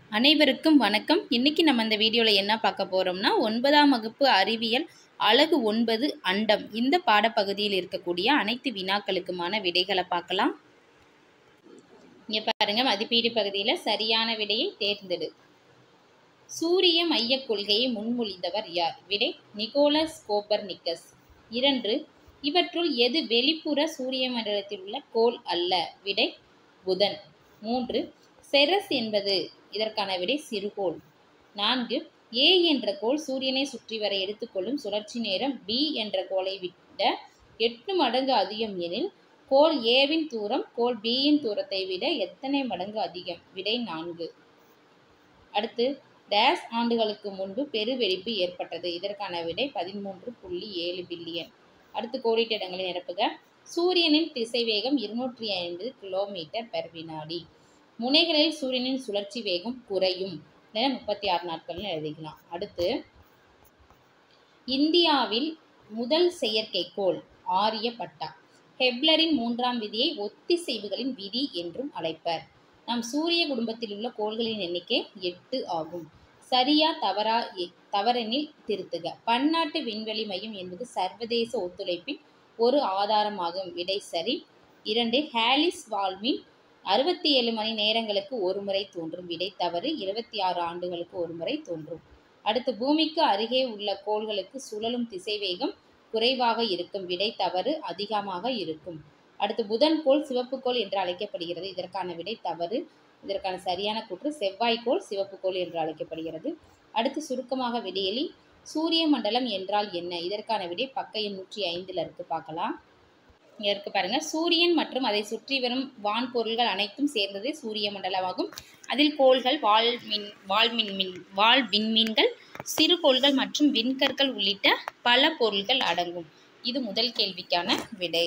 அனைவருக்கும் வணக்கம் இன்னைக்கு நம்ம இந்த வீடியோவில் என்ன பார்க்க போகிறோம்னா ஒன்பதாம் வகுப்பு அறிவியல் அழகு ஒன்பது அண்டம் இந்த பாடப்பகுதியில் இருக்கக்கூடிய அனைத்து வினாக்களுக்குமான விடைகளை பார்க்கலாம் இங்கே பாருங்க மதிப்பீடு பகுதியில் சரியான விடையை தேர்ந்தெடு சூரிய மையக் கொள்கையை முன்மொழிந்தவர் யார் விடை நிக்கோலஸ் கோப்பர் நிக்கஸ் இரண்டு இவற்றுள் எது வெளிப்புற சூரிய மண்டலத்தில் உள்ள கோள் அல்ல விடை புதன் மூன்று செரஸ் என்பது இதற்கான விடை சிறுகோள் நான்கு ஏ என்ற கோள் சூரியனை சுற்றி வர எடுத்துக்கொள்ளும் சுழற்சி நேரம் பி என்ற கோளை விட எட்டு மடங்கு அதிகம் எனில் கோள் ஏவின் தூரம் கோள் பியின் தூரத்தை விட எத்தனை மடங்கு அதிகம் விடை நான்கு அடுத்து டேஸ் ஆண்டுகளுக்கு முன்பு பெருவெடிப்பு ஏற்பட்டது இதற்கான விடை பதிமூன்று புள்ளி ஏழு பில்லியன் அடுத்து கோடிட்ட இடங்களை நிரப்புக சூரியனின் திசைவேகம் இருநூற்றி ஐம்பது கிலோமீட்டர் பெர் வினாடி முனைகளில் சூரியனின் சுழற்சி வேகம் குறையும் முப்பத்தி ஆறு நாட்கள்னு எழுதிக்கலாம் அடுத்து இந்தியாவில் முதல் செயற்கைக்கோள் ஆரியப்பட்டா ஹெப்லரின் மூன்றாம் விதியை ஒத்திசைவுகளின் விதி என்றும் அழைப்பர் நம் சூரிய குடும்பத்தில் உள்ள கோள்களின் எண்ணிக்கை எட்டு ஆகும் சரியா தவறா தவறெனில் திருத்துக பன்னாட்டு விண்வெளி மையம் என்பது சர்வதேச ஒத்துழைப்பின் ஒரு ஆதாரமாகும் விடை சரி இரண்டு ஹேலிஸ் வால்வின் அறுபத்தி ஏழு மணி நேரங்களுக்கு ஒரு முறை தோன்றும் விடை தவறு இருபத்தி ஆறு ஆண்டுகளுக்கு ஒரு முறை தோன்றும் அடுத்து பூமிக்கு அருகே உள்ள கோள்களுக்கு சுழலும் திசைவேகம் குறைவாக இருக்கும் விடை தவறு அதிகமாக இருக்கும் அடுத்து புதன் கோள் சிவப்பு கோள் என்று அழைக்கப்படுகிறது இதற்கான விடை தவறு இதற்கான சரியான கூற்று செவ்வாய்க்கோள் சிவப்பு கோள் என்று அழைக்கப்படுகிறது அடுத்து சுருக்கமாக விடையலி சூரிய மண்டலம் என்றால் என்ன இதற்கான விடை பக்க எண் நூற்றி ஐந்தில் இருக்கு பார்க்கலாம் இங்கே இருக்கு பாருங்க சூரியன் மற்றும் அதை சுற்றி வரும் வான் பொருள்கள் அனைத்தும் சேர்ந்தது சூரிய மண்டலமாகும் அதில் கோள்கள் வால் மின் வால் மின் மின் வால் விண்மீன்கள் சிறு கோள்கள் மற்றும் விண்கற்கள் உள்ளிட்ட பல பொருள்கள் அடங்கும் இது முதல் கேள்விக்கான விடை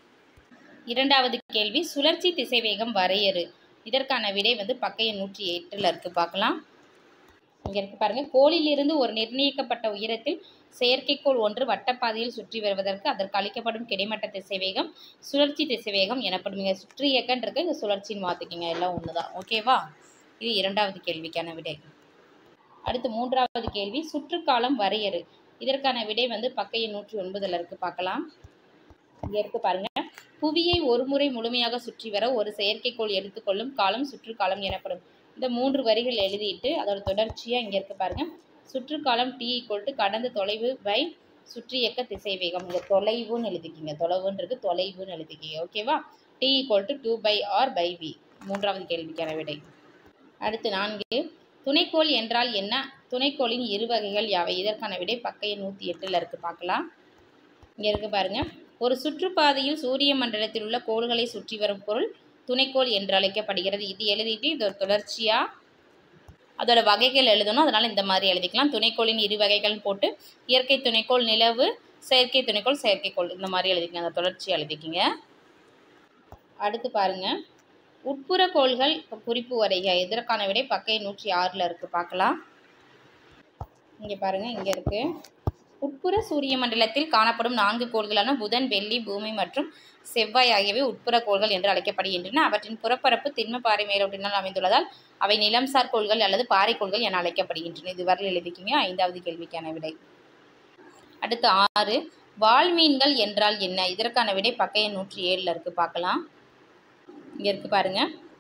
இரண்டாவது கேள்வி சுழற்சி திசைவேகம் வரையறு இதற்கான விடை வந்து பக்க எண் நூற்றி எட்டில் இருக்கு பார்க்கலாம் இங்கே இருக்கு பாருங்க கோளிலிருந்து ஒரு நிர்ணயிக்கப்பட்ட உயரத்தில் செயற்கைக்கோள் ஒன்று வட்டப்பாதையில் சுற்றி வருவதற்கு அதற்கு அளிக்கப்படும் கிடைமட்ட திசைவேகம் சுழற்சி திசைவேகம் எனப்படும் இங்கே சுற்றி இயக்கன்றது இங்கே சுழற்சின்னு மாற்றிக்கிங்க எல்லாம் ஒன்று தான் ஓகேவா இது இரண்டாவது கேள்விக்கான விடை அடுத்து மூன்றாவது கேள்வி சுற்றுக்காலம் வரையறு இதற்கான விடை வந்து பக்கைய நூற்றி ஒன்பதில் இருக்குது பார்க்கலாம் இங்கே இருக்கு பாருங்க புவியை ஒரு முறை முழுமையாக சுற்றி வர ஒரு செயற்கைக்கோள் எடுத்துக்கொள்ளும் காலம் சுற்றுக்காலம் எனப்படும் இந்த மூன்று வரிகள் எழுதிட்டு அதோட தொடர்ச்சியாக இங்கே இருக்கு பாருங்க சுற்றுக்காலம் டி ஈக்குவல் டு கடந்த தொலைவு பை சுற்றி இயக்க திசைவேகம் இங்கே தொலைவுன்னு எழுதிக்கிங்க தொலைவுன்றது தொலைவுன்னு எழுதிக்கிங்க ஓகேவா d equal to two by r by v மூன்றாவது கேள்விக்கான விடை அடுத்து நான்கு துணைக்கோள் என்றால் என்ன துணைக்கோளின் இரு வகைகள் யாவை இதற்கான விடை பக்கைய நூற்றி எட்டில் இருக்குது பார்க்கலாம் இங்கே இருக்கு பாருங்க ஒரு சுற்றுப்பாதையில் சூரிய மண்டலத்தில் உள்ள கோள்களை சுற்றி வரும் பொருள் துணைக்கோள் என்று அழைக்கப்படுகிறது இது எழுதிட்டு இது ஒரு தொடர்ச்சியாக அதோட வகைகள் எழுதணும் அதனால் இந்த மாதிரி எழுதிக்கலாம் துணைக்கோளின் இரு வகைகள் போட்டு இயற்கை துணைக்கோள் நிலவு செயற்கை துணைக்கோள் செயற்கைக்கோள் இந்த மாதிரி எழுதிக்கங்க அந்த தொடர்ச்சி எழுதிக்கிங்க அடுத்து பாருங்க உட்புற கோள்கள் குறிப்பு வரைக இதற்கான விடை பக்கை நூற்றி ஆறில் இருக்குது பார்க்கலாம் இங்கே பாருங்கள் இங்கே இருக்குது உட்புற சூரிய மண்டலத்தில் காணப்படும் நான்கு கோள்களான புதன் வெள்ளி பூமி மற்றும் செவ்வாய் ஆகியவை உட்புற கோள்கள் என்று அழைக்கப்படுகின்றன அவற்றின் புறப்பரப்பு திண்ம பாறை மேலோட்டினால் அமைந்துள்ளதால் அவை நிலம்சார் கோள்கள் அல்லது பாறை கோள்கள் என அழைக்கப்படுகின்றன இதுவரை எழுதிக்கிங்க ஐந்தாவது கேள்விக்கான விடை அடுத்து ஆறு வால்மீன்கள் என்றால் என்ன இதற்கான விடை பக்கைய நூற்றி ஏழில் இருக்குது பார்க்கலாம் இங்கே இருக்குது பாருங்க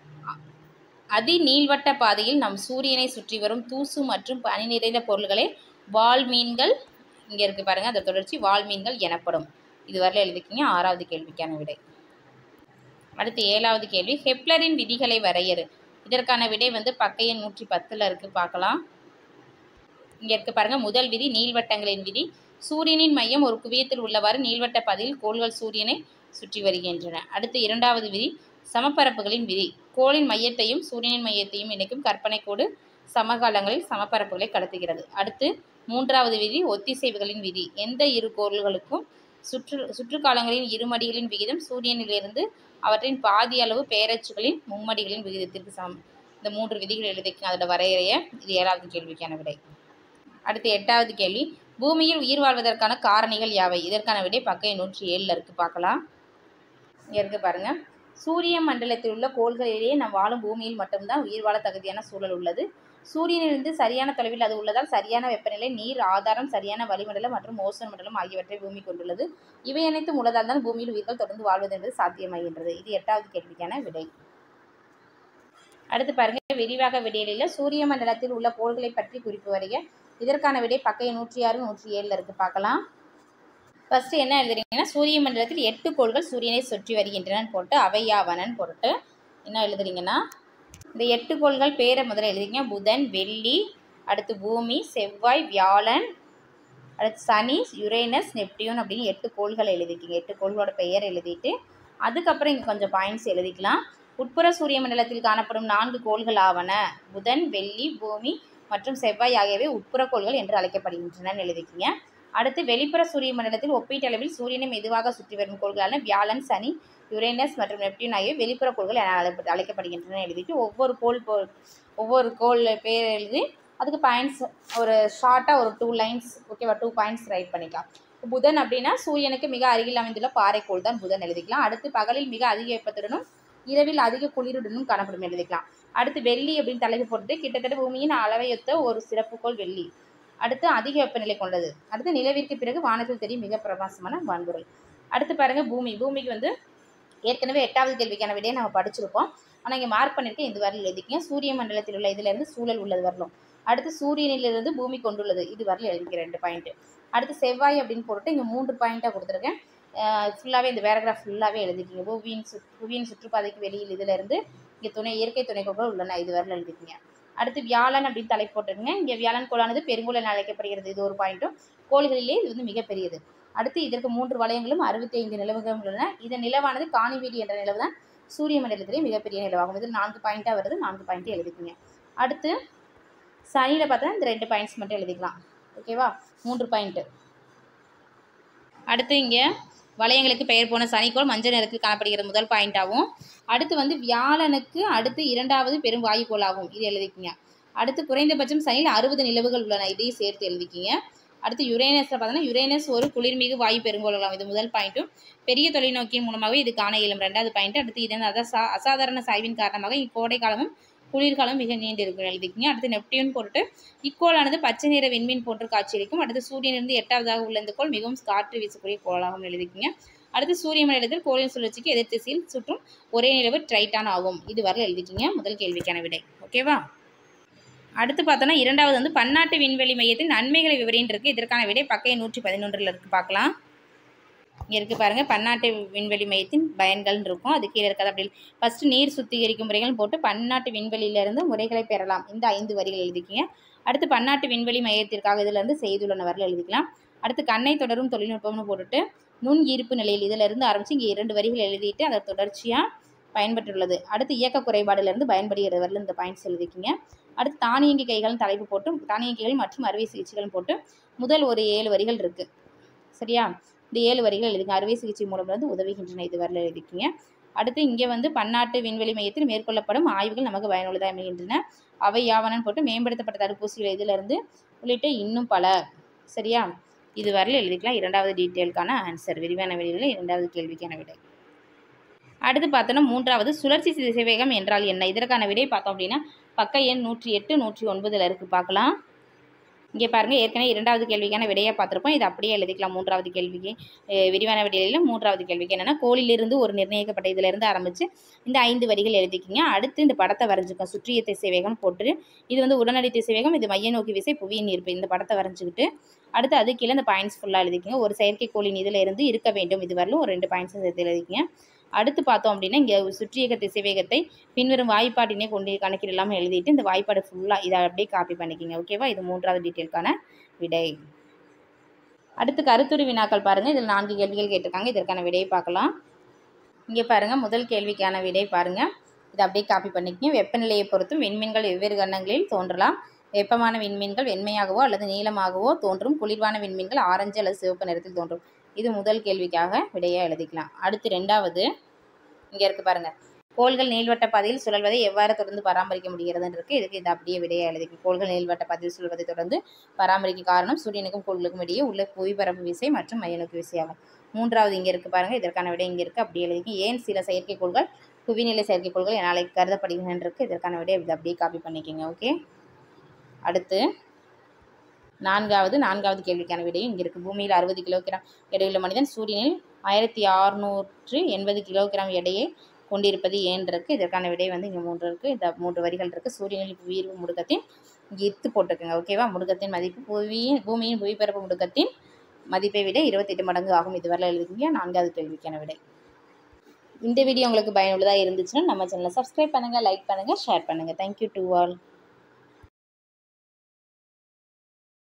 அதி நீள்வட்ட பாதையில் நம் சூரியனை சுற்றி வரும் தூசு மற்றும் பனி நிறைந்த பொருள்களே வால்மீன்கள் இங்கே இருக்குது பாருங்கள் அந்த தொடர்ச்சி வால்மீன்கள் எனப்படும் இதுவரை எழுதிக்கிங்க ஆறாவது கேள்விக்கான விடை அடுத்து ஏழாவது கேள்வி ஹெப்லரின் விதிகளை வரையறு இதற்கான விடை வந்து பக்கைய நூற்றி பத்தில் இருக்குது பார்க்கலாம் இங்கே இருக்குது பாருங்கள் முதல் விதி நீள்வட்டங்களின் விதி சூரியனின் மையம் ஒரு குவியத்தில் உள்ளவாறு நீள்வட்ட பாதையில் கோள்கள் சூரியனை சுற்றி வருகின்றன அடுத்து இரண்டாவது விதி சமப்பரப்புகளின் விதி கோளின் மையத்தையும் சூரியனின் மையத்தையும் இணைக்கும் கற்பனை கோடு சமகாலங்களில் சமப்பரப்புகளை கடத்துகிறது அடுத்து மூன்றாவது விதி ஒத்திசைவுகளின் விதி எந்த இரு கோள்களுக்கும் சுற்று சுற்றுக்காலங்களின் இருமடிகளின் விகிதம் சூரியனிலிருந்து அவற்றின் பாதி அளவு பேரச்சுகளின் மும்மடிகளின் விகிதத்திற்கு சமம் இந்த மூன்று விதிகள் எழுதிக்க அதோட வரையறைய இது ஏழாவது கேள்விக்கான விடை அடுத்து எட்டாவது கேள்வி பூமியில் உயிர் வாழ்வதற்கான காரணிகள் யாவை இதற்கான விடை பக்கைய நூற்றி ஏழில் இருக்குது பார்க்கலாம் இங்கே இருக்குது பாருங்கள் சூரிய மண்டலத்தில் உள்ள கோள்களிலேயே நாம் வாழும் பூமியில் மட்டும்தான் உயிர் வாழ தகுதியான சூழல் உள்ளது சூரியனிலிருந்து சரியான தொலைவில் அது உள்ளதால் சரியான வெப்பநிலை நீர் ஆதாரம் சரியான வளிமண்டலம் மற்றும் ஓசோன் மண்டலம் ஆகியவற்றை பூமி கொண்டுள்ளது இவை அனைத்தும் உள்ளதால் தான் பூமியில் உயிர்கள் தொடர்ந்து வாழ்வது என்பது சாத்தியமாகின்றது இது எட்டாவது கேள்விக்கான விடை அடுத்து பாருங்க விரிவாக விடையில சூரிய மண்டலத்தில் உள்ள கோள்களை பற்றி குறிப்பு வருக இதற்கான விடை பக்க நூற்றி ஆறு நூற்றி ஏழுல இருக்கு பார்க்கலாம் ஃபர்ஸ்ட் என்ன எழுதுறீங்கன்னா சூரிய மண்டலத்தில் எட்டு கோள்கள் சூரியனை சுற்றி வருகின்றன போட்டு அவையாவனன் போட்டு என்ன எழுதுறீங்கன்னா இந்த எட்டு கோள்கள் பேரை முதல்ல எழுதிங்க புதன் வெள்ளி அடுத்து பூமி செவ்வாய் வியாழன் அடுத்து சனி யுரேனஸ் நெப்டியூன் அப்படின்னு எட்டு கோள்கள் எழுதிக்கிங்க எட்டு கோள்களோட பெயர் எழுதிட்டு அதுக்கப்புறம் இங்கே கொஞ்சம் பாயிண்ட்ஸ் எழுதிக்கலாம் உட்புற சூரிய மண்டலத்தில் காணப்படும் நான்கு கோள்கள் ஆவன புதன் வெள்ளி பூமி மற்றும் செவ்வாய் ஆகியவை உட்புற கோள்கள் என்று அழைக்கப்படுகின்றன எழுதிக்கிங்க அடுத்து வெளிப்புற சூரிய மண்டலத்தில் ஒப்பீட்டளவில் சூரியனை மெதுவாக சுற்றி வரும் கோள்களான வியாழன் சனி யுரேனஸ் மற்றும் நெப்டியூன் ஆகியவை வெளிப்புற கோள்கள் என அழைப்ப அழைக்கப்படுகின்றன எழுதிட்டு ஒவ்வொரு கோள் போ ஒவ்வொரு கோள் பேர் எழுதி அதுக்கு பாயிண்ட்ஸ் ஒரு ஷார்ட்டாக ஒரு டூ லைன்ஸ் ஓகேவா டூ பாயிண்ட்ஸ் ரைட் பண்ணிக்கலாம் புதன் அப்படின்னா சூரியனுக்கு மிக அருகில் அமைந்துள்ள பாறைக்கோள் தான் புதன் எழுதிக்கலாம் அடுத்து பகலில் மிக அதிக வெப்பத்துடனும் இரவில் அதிக குளிருடனும் காணப்படும் எழுதிக்கலாம் அடுத்து வெள்ளி அப்படின்னு தலைப்பு போட்டு கிட்டத்தட்ட பூமியின் அளவையொத்த ஒரு சிறப்புக்கோள் வெள்ளி அடுத்து அதிக வெப்பநிலை கொண்டது அடுத்து நிலவிற்கு பிறகு வானத்தில் தெரியும் மிக பிரகாசமான வான்பொருள் அடுத்து பாருங்க பூமி பூமிக்கு வந்து ஏற்கனவே எட்டாவது கேள்விக்கான விடையை நம்ம படிச்சிருப்போம் ஆனால் இங்கே மார்க் பண்ணியிருக்கேன் இந்த வரல எழுதிக்கங்க சூரிய மண்டலத்தில் உள்ள இதிலிருந்து சூழல் உள்ளது வரலும் அடுத்து சூரியனிலிருந்து பூமி கொண்டுள்ளது இது வரல எழுதிக்க ரெண்டு பாயிண்ட்டு அடுத்து செவ்வாய் அப்படின்னு போட்டு இங்கே மூன்று பாயிண்ட்டாக கொடுத்துருக்கேன் ஃபுல்லாகவே இந்த பேராகிராஃப் ஃபுல்லாகவே எழுதிக்கிங்க புவியின் சு புவியின் சுற்றுப்பாதைக்கு வெளியில் இதிலிருந்து இங்கே துணை இயற்கை துணைக்கோள்கள் உள்ளன இது வரல எழுதிக்கிங்க அடுத்து வியாழன் அப்படின்னு தலைப்பு போட்டுருங்க இங்கே வியாழன் கோளானது பெருங்கோள் என அழைக்கப்படுகிறது இது ஒரு பாயிண்ட்டும் கோள்களிலே இது வந்து மிகப்பெரியது அடுத்து இதற்கு மூன்று வளையங்களும் அறுபத்தி ஐந்து நிலவுகளும் உள்ளன இதன் நிலவானது காணிவீடு என்ற நிலவு தான் சூரிய மண்டலத்திலே மிகப்பெரிய நிலவாகும் இதில் நான்கு பாயிண்ட்டாக வருது நான்கு பாயிண்ட்டு எழுதிக்குங்க அடுத்து சனியில் பார்த்தா இந்த ரெண்டு பாயிண்ட்ஸ் மட்டும் எழுதிக்கலாம் ஓகேவா மூன்று பாயிண்ட்டு அடுத்து இங்கே வளையங்களுக்கு பெயர் போன சனிக்கோள் மஞ்சள் நிறத்தில் காணப்படுகிறது முதல் பாயிண்டாகவும் அடுத்து வந்து வியாழனுக்கு அடுத்து இரண்டாவது பெரும் வாயுக்கோளாகும் இது எழுதிக்கிங்க அடுத்து குறைந்தபட்சம் சனியில் அறுபது நிலவுகள் உள்ளன இதையும் சேர்த்து எழுதிக்கிங்க அடுத்து யுரேனஸில் பார்த்தோன்னா யுரேனஸ் ஒரு குளிர்மிகு வாயு பெருங்கோளாகும் இது முதல் பாயிண்ட்டும் பெரிய தொலைநோக்கியின் மூலமாகவே இது காண இயலும் ரெண்டாவது பாயிண்ட் அடுத்து இதன் அசா அசாதாரண சாய்வின் காரணமாக இக்கோடை காலமும் குளிர்காலம் மிக நீண்டிருக்கும் எழுதிக்கிங்க அடுத்து நெப்டியூன் போட்டு இக்கோளானது பச்சை நிற விண்மீன் போன்று காட்சியளிக்கும் அடுத்து சூரியனிலிருந்து எட்டாவதாக உள்ள இந்த கோள் மிகவும் காற்று வீசக்கூடிய கோளாகவும் எழுதிக்கிங்க அடுத்து சூரிய மண்டலத்தில் கோளின் சுழற்சிக்கு எதிர் திசையில் சுற்றும் ஒரே நிலவு ட்ரைட்டான் ஆகும் இது வரை எழுதிக்கிங்க முதல் கேள்விக்கான விடை ஓகேவா அடுத்து பார்த்தோன்னா இரண்டாவது வந்து பன்னாட்டு விண்வெளி மையத்தின் நன்மைகளை விவரின்னு இருக்குது இதற்கான விடை பக்கைய நூற்றி பதினொன்றில் இருக்குது பார்க்கலாம் இங்கே இருக்குது பாருங்கள் பன்னாட்டு விண்வெளி மையத்தின் பயன்கள்னு இருக்கும் அது கீழே இருக்காது அப்படி ஃபஸ்ட்டு நீர் சுத்திகரிக்கும் முறைகள் போட்டு பன்னாட்டு விண்வெளியிலிருந்து முறைகளை பெறலாம் இந்த ஐந்து வரிகள் எழுதிக்கிங்க அடுத்து பன்னாட்டு விண்வெளி மையத்திற்காக இதிலிருந்து செய்துள்ள வரல எழுதிக்கலாம் அடுத்து கண்ணை தொடரும் தொழில்நுட்பம்னு போட்டுட்டு நுண் ஈர்ப்பு நிலையில் இதிலிருந்து ஆரம்பித்து இங்கே இரண்டு வரிகள் எழுதிட்டு அதை தொடர்ச்சியாக பயன்பட்டுள்ளது அடுத்து இயக்க குறைபாடுலேருந்து பயன்படுகிறது வரல இந்த பாயிண்ட்ஸ் எழுதிக்கிங்க அடுத்து தானியங்கி கைகள்னு தலைப்பு போட்டு தானியங்கிகள் மற்றும் அறுவை சிகிச்சைகள் போட்டு முதல் ஒரு ஏழு வரிகள் இருக்குது சரியா இந்த ஏழு வரிகள் எழுதுங்க அறுவை சிகிச்சை மூலம் வந்து உதவுகின்றன இது வரல எழுதிக்கிங்க அடுத்து இங்கே வந்து பன்னாட்டு விண்வெளி மையத்தில் மேற்கொள்ளப்படும் ஆய்வுகள் நமக்கு பயனுள்ளதாக அமைகின்றன அவை யாவனன்னு போட்டு மேம்படுத்தப்பட்ட தடுப்பூசிகள் இதிலிருந்து உள்ளிட்ட இன்னும் பல சரியா இது வரல எழுதிக்கலாம் இரண்டாவது டீட்டெயிலுக்கான ஆன்சர் விரிவான வெளியில் இரண்டாவது கேள்விக்கான விடை அடுத்து பார்த்தோன்னா மூன்றாவது சுழற்சி திசைவேகம் என்றால் என்ன இதற்கான விடை பார்த்தோம் அப்படின்னா பக்க எண் நூற்றி எட்டு நூற்றி ஒன்பதில் இருக்குது பார்க்கலாம் இங்கே பாருங்கள் ஏற்கனவே இரண்டாவது கேள்விக்கான விடையாக பார்த்துருப்போம் இது அப்படியே எழுதிக்கலாம் மூன்றாவது கேள்விக்கு அஹ் விரிவான விடையில மூன்றாவது கேள்விக்கு என்னென்னா கோளிலிருந்து ஒரு நிர்ணயிக்கப்பட்ட இதிலிருந்து ஆரம்பித்து இந்த ஐந்து வரிகள் எழுதிக்கிங்க அடுத்து இந்த படத்தை வரைஞ்சிக்கோங்க சுற்றிய திசைவேகம் போட்டு இது வந்து உடனடி திசைவேகம் இது மைய நோக்கி விசை புவியின் ஈர்ப்பு இந்த படத்தை வரைஞ்சிக்கிட்டு அடுத்து அது கீழே இந்த பாயிண்ட்ஸ் ஃபுல்லாக எழுதிக்கிங்க ஒரு செயற்கைக்கோளின் இதில் இருந்து இருக்க வேண்டும் இது வரலும் ஒரு ரெண்டு பாயிண்ட்ஸும் சேர்த்து எழுதிக்கிங்க அடுத்து பார்த்தோம் அப்படின்னா இங்கே சுற்றியக திசைவேகத்தை பின்வரும் வாய்ப்பாட்டினை கொண்டு கணக்கிடலாமல் எழுதிட்டு இந்த வாய்ப்பாடு ஃபுல்லாக இதை அப்படியே காப்பி பண்ணிக்கிங்க ஓகேவா இது மூன்றாவது டீட்டெயிலுக்கான விடை அடுத்து கருத்துரு வினாக்கள் பாருங்கள் இதில் நான்கு கேள்விகள் கேட்டிருக்காங்க இதற்கான விடையை பார்க்கலாம் இங்கே பாருங்கள் முதல் கேள்விக்கான விடை பாருங்கள் இதை அப்படியே காப்பி பண்ணிக்கங்க வெப்பநிலையை பொறுத்தும் விண்மீன்கள் வெவ்வேறு கண்ணங்களில் தோன்றலாம் வெப்பமான விண்மீன்கள் வெண்மையாகவோ அல்லது நீளமாகவோ தோன்றும் குளிர்வான விண்மீன்கள் ஆரஞ்சு அல்லது சிவப்பு நிறத்தில் தோன்றும் இது முதல் கேள்விக்காக விடையாக எழுதிக்கலாம் அடுத்து ரெண்டாவது இங்கே இருக்குது பாருங்கள் கோள்கள் நீள்வட்ட பாதையில் சுழல்வதை எவ்வாறு தொடர்ந்து பராமரிக்க முடிகிறதுன்னு இருக்குது இதுக்கு இது அப்படியே விடையாக எழுதிக்கும் கோள்கள் நீள்வட்ட பாதையில் சுழல்வதை தொடர்ந்து பராமரிக்க காரணம் சூரியனுக்கும் கோள்களுக்கும் இடையே உள்ள புவிப்பரப்பு விசை மற்றும் மையநோக்கி விசை ஆகும் மூன்றாவது இங்கே இருக்குது பாருங்கள் இதற்கான விடை இங்கே இருக்குது அப்படியே எழுதிக்கும் ஏன் சில செயற்கைக்கோள்கள் புவிநிலை செயற்கைக்கோள்கள் என அழை கருதப்படுகின்றன இருக்கு இதற்கான விட இதை அப்படியே காப்பி பண்ணிக்கோங்க ஓகே அடுத்து நான்காவது நான்காவது கேள்விக்கான விடையும் இங்கே இருக்குது பூமியில் அறுபது கிலோகிராம் எடையுள்ள மனிதன் சூரியனில் ஆயிரத்தி அறுநூற்று எண்பது கிலோகிராம் எடையை கொண்டிருப்பது ஏன் இருக்கு இதற்கான விடை வந்து இங்கே மூன்று இருக்குது இந்த மூன்று வரிகள் இருக்குது சூரியனில் புவியீர்ப்பு முடுக்கத்தின் இங்கே இத்து போட்டிருக்குங்க ஓகேவா முடுக்கத்தின் மதிப்பு புவியின் பூமியின் புவிப்பரப்பு முடுக்கத்தின் மதிப்பை விட இருபத்தெட்டு மடங்கு ஆகும் இதுவரை எழுதுங்க நான்காவது கேள்விக்கான விடை இந்த வீடியோ உங்களுக்கு பயனுள்ளதாக இருந்துச்சுன்னா நம்ம சேனலை சப்ஸ்கிரைப் பண்ணுங்கள் லைக் பண்ணுங்கள் ஷேர் பண்ணுங்கள் தேங்க்யூ டு ஆல்